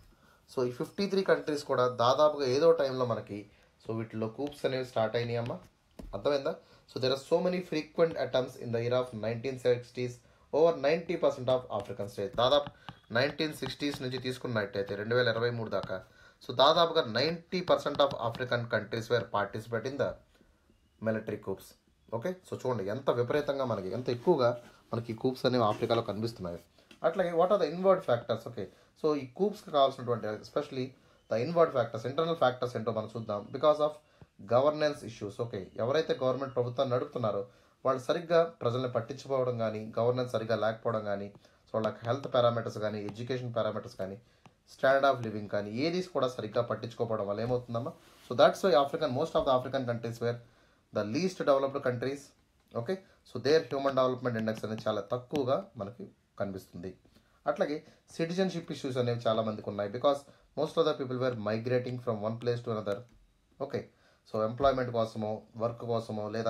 so ఈ ఫిఫ్టీ త్రీ కంట్రీస్ కూడా దాదాపుగా ఏదో టైంలో మనకి సో వీటిలో కూప్స్ అనేవి స్టార్ట్ అయినాయి అమ్మా అర్థమైందా so there are so many frequent attempts in the year of nineteen sixties over ninety percent of African state దాదాపు నైన్టీన్ సిక్స్టీస్ నుంచి తీసుకున్నట్టయితే రెండు వేల ఇరవై మూడు దాకా సో దాదాపుగా ninety percent of African countries were participate in the military coups okay so చూడండి ఎంత విపరీతంగా మనకి ఎంత ఎక్కువగా మనకి కూప్స్ అనేవి ఆఫ్రికాలో కనిపిస్తున్నాయి అట్లాగే what are the inward factors okay so ఈ కూప్స్కి కావాల్సినటువంటి especially the inward factors internal factors ఏంటో మనం చూద్దాం because of governance issues okay ఎవరైతే గవర్నమెంట్ ప్రభుత్వాన్ని నడుపుతున్నారో వాళ్ళు సరిగ్గా ప్రజల్ని పట్టించుకోవడం కానీ గవర్నెన్స్ సరిగ్గా లేకపోవడం కానీ సో వాళ్ళకి హెల్త్ పారామీటర్స్ కానీ ఎడ్యుకేషన్ పారామీటర్స్ కానీ స్టాండర్డ్ ఆఫ్ లివింగ్ కానీ ఏది కూడా సరిగ్గా పట్టించుకోవడం వల్ల ఏమవుతుందమ్మా so that's why African most of the African countries were the least developed countries okay so their human development index అనేది చాలా తక్కువగా మనకి కనిపిస్తుంది అట్లాగే సిటిజన్షిప్ ఇష్యూస్ అనేవి చాలా మందికి ఉన్నాయి because most of the people were migrating from one place to another okay so employment కోసమో వర్క్ కోసమో లేదా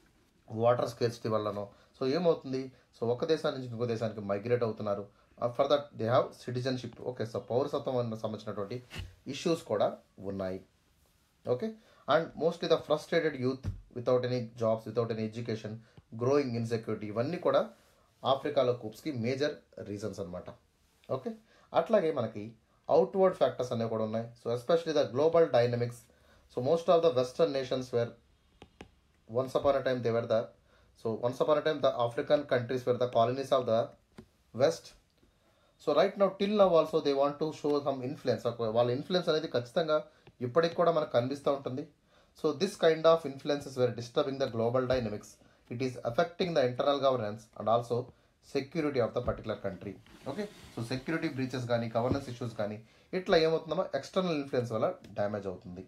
వాటర్ స్కేర్సిటీ వల్లనో సో ఏమవుతుంది సో ఒక దేశం నుంచి ఇంకో దేశానికి మైగ్రేట్ అవుతున్నారు for that they have citizenship okay so పౌరసత్వం అన్న సంబంధించినటువంటి ఇష్యూస్ కూడా ఉన్నాయి okay and mostly the frustrated youth without any jobs without any education growing insecurity ఇవన్నీ కూడా ఆఫ్రికాలో కూప్స్కి మేజర్ రీజన్స్ అనమాట ఓకే అట్లాగే మనకి అవుట్వర్డ్ ఫ్యాక్టర్స్ అనేవి కూడా ఉన్నాయి so especially the global dynamics so most of the western nations were once upon a time they were the so once upon a time the african countries were the colonies of the west so right now till now also they want to show some influence వాళ్ళ ఇన్ఫ్లుయెన్స్ అనేది ఖచ్చితంగా ఇప్పటికి కూడా మనకు కనిపిస్తూ ఉంటుంది so this kind of influences were disturbing the global dynamics it is affecting the internal governance and also security of the particular country okay so security breaches కానీ గవర్నెన్స్ ఇష్యూస్ కానీ ఇట్లా ఏమవుతుందో ఎక్స్టర్నల్ ఇన్ఫ్లుయెన్స్ వల్ల డ్యామేజ్ అవుతుంది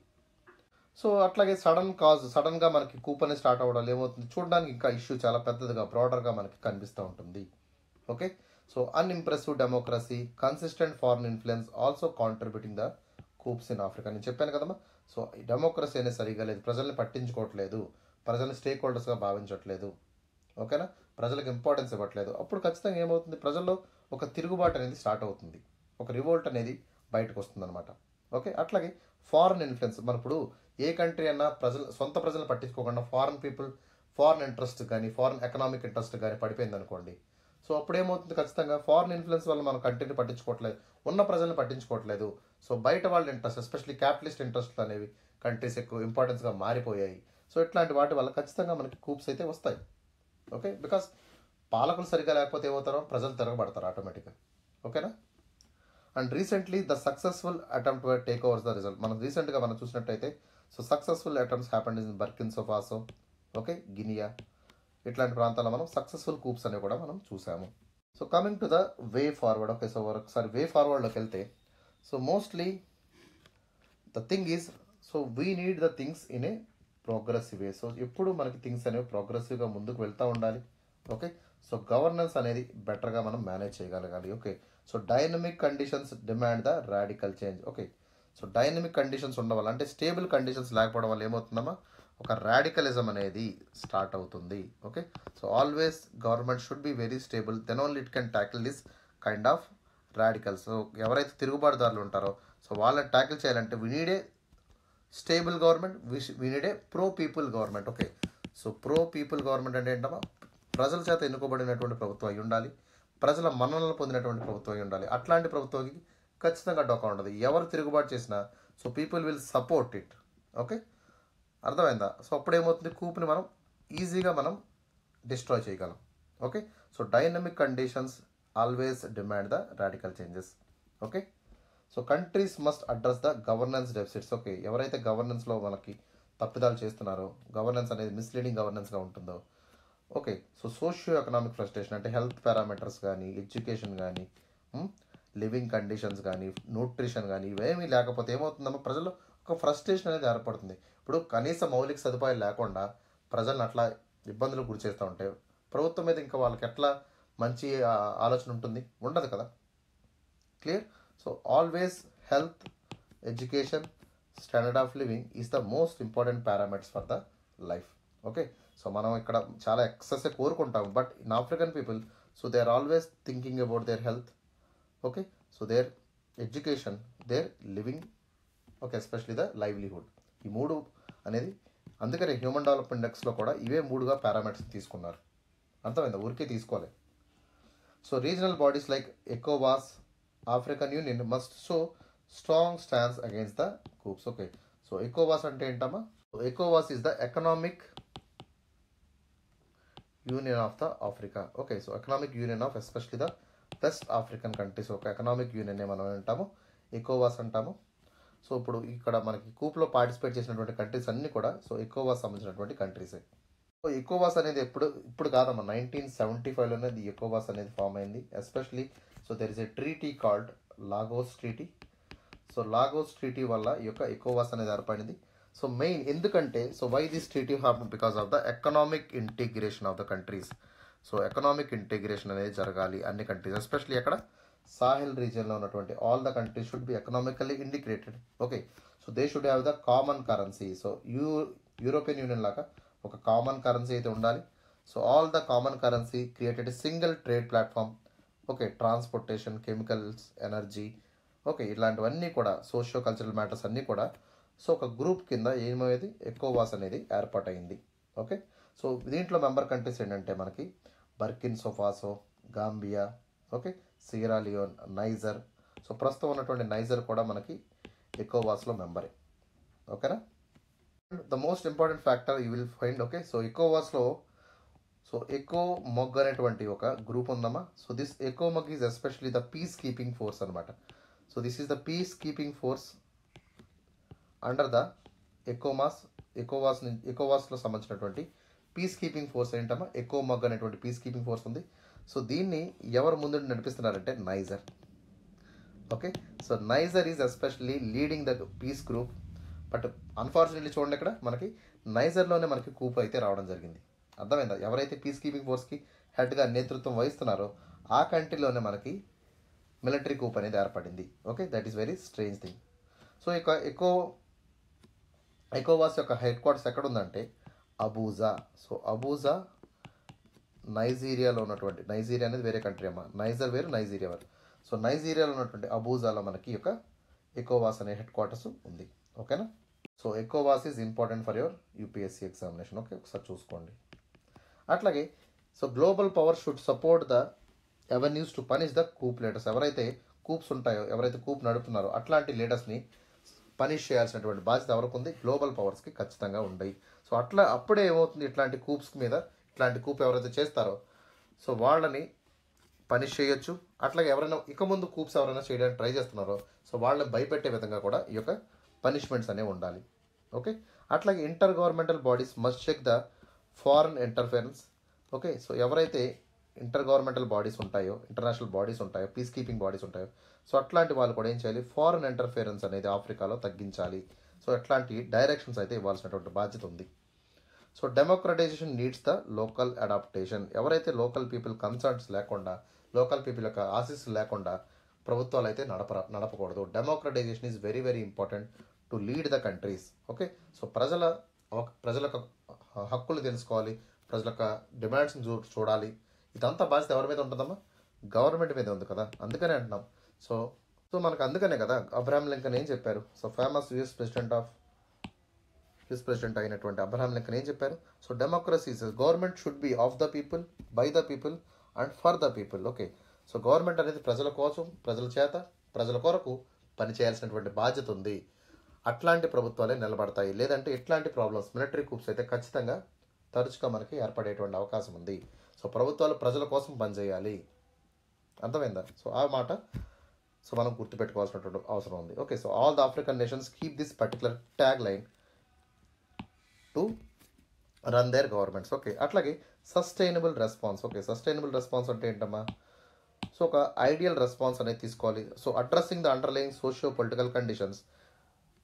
సో అట్లాగే సడన్ కాజ్ సడన్గా మనకి కూపన్ స్టార్ట్ అవ్వడం ఏమవుతుంది చూడడానికి ఇంకా ఇష్యూ చాలా పెద్దదిగా బ్రాడర్గా మనకి కనిపిస్తూ ఉంటుంది okay so unimpressive democracy consistent foreign influence also contributing the coups in Africa నేను చెప్పాను కదమ్మా సో ఈ డెమోక్రసీ అనేది సరిగా లేదు ప్రజల్ని పట్టించుకోవట్లేదు ప్రజల్ని స్టేక్ హోల్డర్స్గా భావించట్లేదు ఓకేనా ప్రజలకు ఇంపార్టెన్స్ ఇవ్వట్లేదు అప్పుడు ఖచ్చితంగా ఏమవుతుంది ప్రజల్లో ఒక తిరుగుబాటు అనేది స్టార్ట్ అవుతుంది ఒక రివోల్ట్ అనేది బయటకు వస్తుందన్నమాట ఓకే అట్లాగే ఫారెన్ ఇన్ఫ్లుయెన్స్ మన ఇప్పుడు ఏ కంట్రీ అన్నా ప్రజలు సొంత ప్రజలను పట్టించుకోకుండా ఫారెన్ పీపుల్ ఫారెన్ ఇంట్రెస్ట్ కానీ ఫారెన్ ఎకనామిక్ ఇంట్రెస్ట్ కానీ పడిపోయింది అనుకోండి సో అప్పుడు ఏమవుతుంది ఖచ్చితంగా ఫారెన్ ఇన్ఫ్లుయెన్స్ వల్ల మన కంట్రీని పట్టించుకోవట్లేదు ఉన్న ప్రజల్ని పట్టించుకోవట్లేదు సో బయట వాళ్ళ ఇంట్రెస్ట్ ఎస్పెషల్లీ క్యాపిటలిస్ట్ ఇంట్రెస్ట్లు అనేవి కంట్రీస్ ఎక్కువ ఇంపార్టెన్స్గా మారిపోయాయి సో ఇట్లాంటి వాటి వల్ల ఖచ్చితంగా మనకి కూప్స్ అయితే వస్తాయి ఓకే బికాస్ పాలకులు సరిగా లేకపోతే ఏమవుతారో ప్రజలు తిరగబడతారు ఆటోమేటిక్గా ఓకేనా and recently the successful attempt were takeovers the result మనం రీసెంట్గా మనం చూసినట్టయితే so successful attempts happened in Burkina Faso okay Guinea ఇట్లాంటి ప్రాంతాల్లో మనం సక్సెస్ఫుల్ కూప్స్ అనేవి కూడా మనం చూసాము so coming to the way forward okay so ఒకసారి వే ఫార్వర్డ్లోకి వెళ్తే so mostly the thing is so we need the things in a progressive way so ఎప్పుడు మనకి థింగ్స్ అనేవి ప్రోగ్రెసివ్గా ముందుకు వెళ్తూ ఉండాలి ఓకే సో గవర్నెన్స్ అనేది బెటర్గా మనం మేనేజ్ చేయగలగాలి okay so dynamic conditions demand the radical change okay so dynamic conditions ఉండవల్ల అంటే స్టేబుల్ కండిషన్స్ లేకపోవడం వల్ల ఏమవుతుందమ్మా ఒక రాడికలిజం అనేది స్టార్ట్ అవుతుంది okay so always government should be very stable then only it can tackle this kind of radicals so ఎవరైతే తిరుగుబాటుదారులు ఉంటారో సో వాళ్ళని ట్యాకిల్ చేయాలంటే we need a stable government we need a pro people government okay so pro people government అంటే ఏంటమ్మా ప్రజల చేత ఎన్నుకోబడినటువంటి ప్రభుత్వం అయి ఉండాలి ప్రజల మన్ననలు పొందినటువంటి ప్రభుత్వం అయి ఉండాలి అట్లాంటి ప్రభుత్వానికి ఖచ్చితంగా డోకా ఉండదు ఎవరు తిరుగుబాటు చేసినా so people will support it okay అర్థమైందా సో అప్పుడు ఏమవుతుంది కూప్ని మనం ఈజీగా మనం డిస్ట్రాయ్ చేయగలం okay so dynamic conditions always demand the radical changes okay so countries must address the governance deficits okay ఎవరైతే గవర్నెన్స్లో మనకి తప్పిదాలు చేస్తున్నారో గవర్నెన్స్ అనేది మిస్లీడింగ్ గవర్నెన్స్గా ఉంటుందో okay so socio economic frustration అంటే హెల్త్ పారామీటర్స్ కానీ ఎడ్యుకేషన్ కానీ లివింగ్ కండిషన్స్ కానీ న్యూట్రిషన్ కానీ ఇవేమీ లేకపోతే ఏమవుతుందమ్మా ప్రజలు ఒక ఒక ఫ్రస్ట్రేషన్ అనేది ఏర్పడుతుంది ఇప్పుడు కనీస మౌలిక సదుపాయాలు లేకుండా ప్రజలను అట్లా ఇబ్బందులు గురి చేస్తూ ఉంటే ప్రభుత్వం మీద ఇంకా వాళ్ళకి ఎట్లా మంచి ఆ, ఆలోచన ఉంటుంది ఉండదు కదా clear so always health education standard of living is the most important parameters for the life okay so మనం ఇక్కడ చాలా ఎక్సెస్ కోరుకుంటాం but in African people so they are always thinking about their health okay so their education their living okay especially the livelihood ఈ మూడు అనేది అందుకనే హ్యూమన్ డెవలప్మెంట్ ఇండెక్స్లో కూడా ఇవే మూడుగా పారామీటర్స్ తీసుకున్నారు అర్థమైందా ఊరికే తీసుకోవాలి so regional bodies like ఎకోవాస్ African union must show strong stance against the coups okay so ఎకోవాస్ అంటే ఏంటమ్మా ఎకోవాస్ is the economic union of the Africa okay so economic union of especially the west African countries ఒక ఎకనామిక్ యూనియన్ మనం అంటాము ఎకోవాస్ అంటాము సో ఇప్పుడు ఇక్కడ మనకి కూప్లో పార్టిసిపేట్ చేసినటువంటి కంట్రీస్ అన్నీ కూడా సో ఎకోవాస్ సంబంధించినటువంటి కంట్రీసే సో ఎకోవాస్ అనేది ఎప్పుడు ఇప్పుడు కాదమ్మా నైన్టీన్ సెవెంటీ ఫైవ్లోనే ఈ ఎకోవాస్ అనేది ఫామ్ అయింది especially so there is a treaty called Lagos treaty so Lagos treaty వల్ల ఈ యొక్క ఎకోవాస్ అనేది ఏర్పడింది సో మెయిన్ ఎందుకంటే so why this treaty happen because of the economic integration of the countries so economic integration అనేది జరగాలి అన్ని కంట్రీస్ ఎస్పెషలీ అక్కడ సాహిల్ రీజియన్లో ఉన్నటువంటి all the countries should be economically integrated okay so they should have the common currency so EU European Union లాగా ఒక కామన్ కరెన్సీ అయితే ఉండాలి so all the common currency created single trade platform okay transportation chemicals energy okay ఇలాంటివన్నీ కూడా సోషియో కల్చరల్ మ్యాటర్స్ అన్నీ కూడా సో ఒక గ్రూప్ కింద ఏమయ్యేది ఎకోవాస్ అనేది ఏర్పాటైంది ఓకే సో దీంట్లో మెంబర్ కంట్రీస్ ఏంటంటే మనకి Burkina Faso Gambia okay Sierra Leone Niger so ప్రస్తుతం ఉన్నటువంటి నైజర్ కూడా మనకి ఎకోవాస్లో మెంబరే ఓకేనా the most important factor you will find okay so ఎకోవాస్లో సో ఎకో మొగ్ అనేటువంటి ఒక గ్రూప్ ఉందమ్మా సో దిస్ ఎకో మొగ్ is especially the peacekeeping force అనమాట so this is the peacekeeping force under the ECOMOG ఎకోవాస్ నుంచి ఎకోవాస్లో సంబంధించినటువంటి పీస్ కీపింగ్ ఫోర్స్ ఏంటమ్మా ఎకో మగ్ అనేటువంటి పీస్ కీపింగ్ ఫోర్స్ ఉంది సో దీన్ని ఎవరు ముందు నడిపిస్తున్నారంటే Niger okay so Niger is especially leading the peace group but unfortunately చూడండి ఇక్కడ మనకి నైజర్లోనే మనకి కూప్ అయితే రావడం జరిగింది అర్థమైందా ఎవరైతే పీస్ కీపింగ్ ఫోర్స్కి హెడ్గా నేతృత్వం వహిస్తున్నారో ఆ కంట్రీలోనే మనకి మిలిటరీ కూప్ అనేది ఏర్పడింది okay that is very strange thing so ఇక ఎకో ఎకోవాస్ యొక్క హెడ్ క్వార్టర్స్ ఎక్కడ ఉందంటే అబూజా సో అబూజా నైజీరియాలో ఉన్నటువంటి నైజీరియా అనేది వేరే కంట్రీ అమ్మా నైజర్ వేరు నైజీరియా వేరు సో నైజీరియాలో ఉన్నటువంటి అబూజాలో మనకి ఈ యొక్క ఎకోవాస్ అనే హెడ్ క్వార్టర్స్ ఉంది ఓకేనా సో ఎకోవాస్ is important for your UPSC examination okay ఒకసారి చూసుకోండి అట్లాగే so global power should support the avenues to punish the coup leaders ఎవరైతే కూప్స్ ఉంటాయో ఎవరైతే కూప్ నడుపుతున్నారో అట్లాంటి లీడర్స్ని పనిష్ చేయాల్సినటువంటి బాధ్యత ఎవరికి ఉంది గ్లోబల్ పవర్స్కి ఖచ్చితంగా ఉండయి సో అట్లా అప్పుడే ఏమవుతుంది ఇట్లాంటి కూప్స్ మీద ఇట్లాంటి కూప్ ఎవరైతే చేస్తారో సో వాళ్ళని పనిష్ చేయొచ్చు అట్లాగే ఎవరైనా ఇక ముందు కూప్స్ ఎవరైనా చేయడానికి ట్రై చేస్తున్నారో సో వాళ్ళని భయపెట్టే విధంగా కూడా ఈ యొక్క పనిష్మెంట్స్ అనేవి ఉండాలి ఓకే అట్లాగే inter governmental bodies must check the foreign interference okay so ఎవరైతే ఇంటర్ గవర్నమెంటల్ బాడీస్ ఉంటాయో ఇంటర్నేషనల్ బాడీస్ ఉంటాయో పీస్ కీపింగ్ బాడీస్ ఉంటాయో సో అట్లాంటి వాళ్ళు కూడా ఏం చేయాలి ఫారెన్ ఇంటర్ఫియరెన్స్ అనేది ఆఫ్రికాలో తగ్గించాలి సో అట్లాంటి డైరెక్షన్స్ అయితే ఇవ్వాల్సినటువంటి బాధ్యత ఉంది so democratization needs the local adaptation ఎవరైతే లోకల్ పీపుల్ కన్సర్న్స్ లేకుండా లోకల్ పీపుల్ యొక్క ఆశీస్సులు లేకుండా ప్రభుత్వాలు అయితే నడప నడపకూడదు democratization is very very important to lead the countries okay so ప్రజల అవక- ప్రజల యొక్క హక్కులు తెలుసుకోవాలి ప్రజల యొక్క డిమాండ్స్ని చూ చూడాలి ఇదంతా బాధ్యత ఎవరి మీద ఉంటుందమ్మా గవర్నమెంట్ మీద ఉంది కదా అందుకనే అంటున్నాం సో సో మనకు అందుకనే కదా అబ్రహాం లింకన్ ఏం చెప్పారు so famous US president of US president అయినటువంటి అబ్రహాం లింకన్ ఏం చెప్పారు so democracy government should be of the people by the people and for the people okay so government అనేది ప్రజల కోసం ప్రజల చేత ప్రజల కొరకు పనిచేయాల్సినటువంటి బాధ్యత ఉంది అట్లాంటి ప్రభుత్వాలే నిలబడతాయి లేదంటే ఇట్లాంటి ప్రాబ్లమ్స్ మిలిటరీ కూప్స్ అయితే ఖచ్చితంగా తరచుగా మనకి ఏర్పడేటువంటి అవకాశం ఉంది సో ప్రభుత్వాలు ప్రజల కోసం పనిచేయాలి అర్థమైందా సో ఆ మాట సో మనం గుర్తుపెట్టుకోవాల్సినటువంటి అవసరం ఉంది okay so all the African nations keep this particular tag line to run their governments okay అట్లాగే sustainable response okay sustainable response అంటే ఏంటమ్మా సో ఒక ఐడియల్ రెస్పాన్స్ అనేది తీసుకోవాలి so addressing the underlying socio political conditions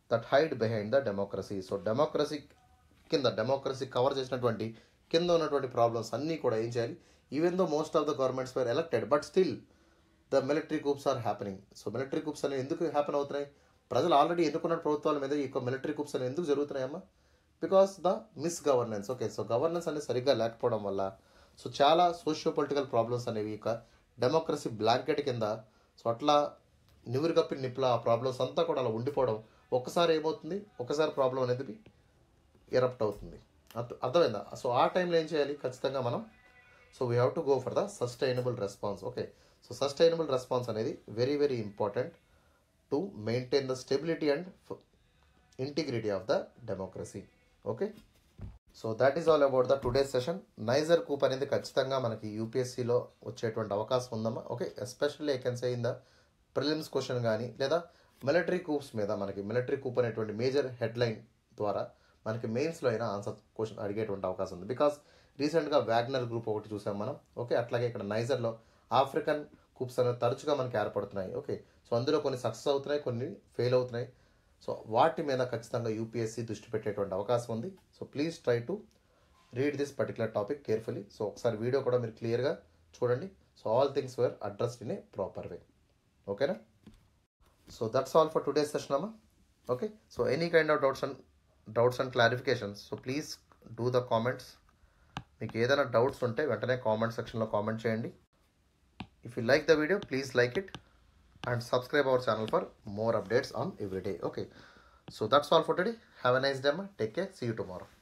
that hide behind the democracy so democracy కింద డెమోక్రసీ కవర్ చేసినటువంటి కింద ఉన్నటువంటి ప్రాబ్లమ్స్ అన్నీ కూడా ఏం చేయాలి even though most of the governments were elected but still the military coups are happening so military coups అనేవి ఎందుకు హ్యాపెన్ అవుతున్నాయి ప్రజలు ఆల్రెడీ ఎన్నుకున్న ప్రభుత్వాల మీద ఈ యొక్క మిలిటరీ కూప్స్ అనేవి ఎందుకు జరుగుతున్నాయమ్మా because the misgovernance okay so governance అనేది సరిగ్గా లేకపోవడం వల్ల సో చాలా సోషియో పొలిటికల్ ప్రాబ్లమ్స్ అనేవి ఇక డెమోక్రసీ బ్లాంకెట్ కింద సో అట్లా నివురు కప్పి నిప్పుల ఆ ప్రాబ్లమ్స్ అంతా కూడా అలా ఉండిపోవడం ఒక్కసారి ఏమవుతుంది ఒకసారి ప్రాబ్లం అనేది ఎరప్ట్ అవుతుంది అర్థ- అర్థమైందా సో ఆ టైంలో ఏం చేయాలి ఖచ్చితంగా మనం so we have to go for the sustainable response okay so sustainable response అనేది very very important to maintain the stability and integrity of the democracy okay so that is all about the today session Niger coup అనేది ఖచ్చితంగా మనకి యూపీఎస్సీలో వచ్చేటువంటి అవకాశం ఉందమ్మా okay especially I can say in the prelims question కానీ లేదా మిలిటరీ కూప్స్ మీద మనకి మిలిటరీ కూప్ అనేటువంటి మేజర్ హెడ్లైన్ ద్వారా మనకి మెయిన్స్లో అయినా ఆన్సర్ క్వశ్చన్ అడిగేటువంటి అవకాశం ఉంది బికాస్ రీసెంట్గా వ్యాగ్నర్ గ్రూప్ ఒకటి చూసాం మనం ఓకే అట్లాగే ఇక్కడ నైజర్లో ఆఫ్రికన్ కూప్స్ అనేవి తరచుగా మనకి ఏర్పడుతున్నాయి ఓకే సో అందులో కొన్ని సక్సెస్ అవుతున్నాయి కొన్ని ఫెయిల్ అవుతున్నాయి సో వాటి మీద ఖచ్చితంగా యూపీఎస్సీ దృష్టి పెట్టేటువంటి అవకాశం ఉంది so please try to read this particular topic carefully so ఒకసారి వీడియో కూడా మీరు క్లియర్గా చూడండి so all things were addressed in a proper way ఓకేనా so that's all for today session అమ్మా okay so any kind of doubts and doubts and clarifications so please do the comments మీకు ఏదైనా డౌట్స్ ఉంటే వెంటనే కామెంట్ సెక్షన్లో కామెంట్ చేయండి if you like the video please like it and subscribe our channel for more updates on every day okay so that's all for today have a nice day ma. take care see you tomorrow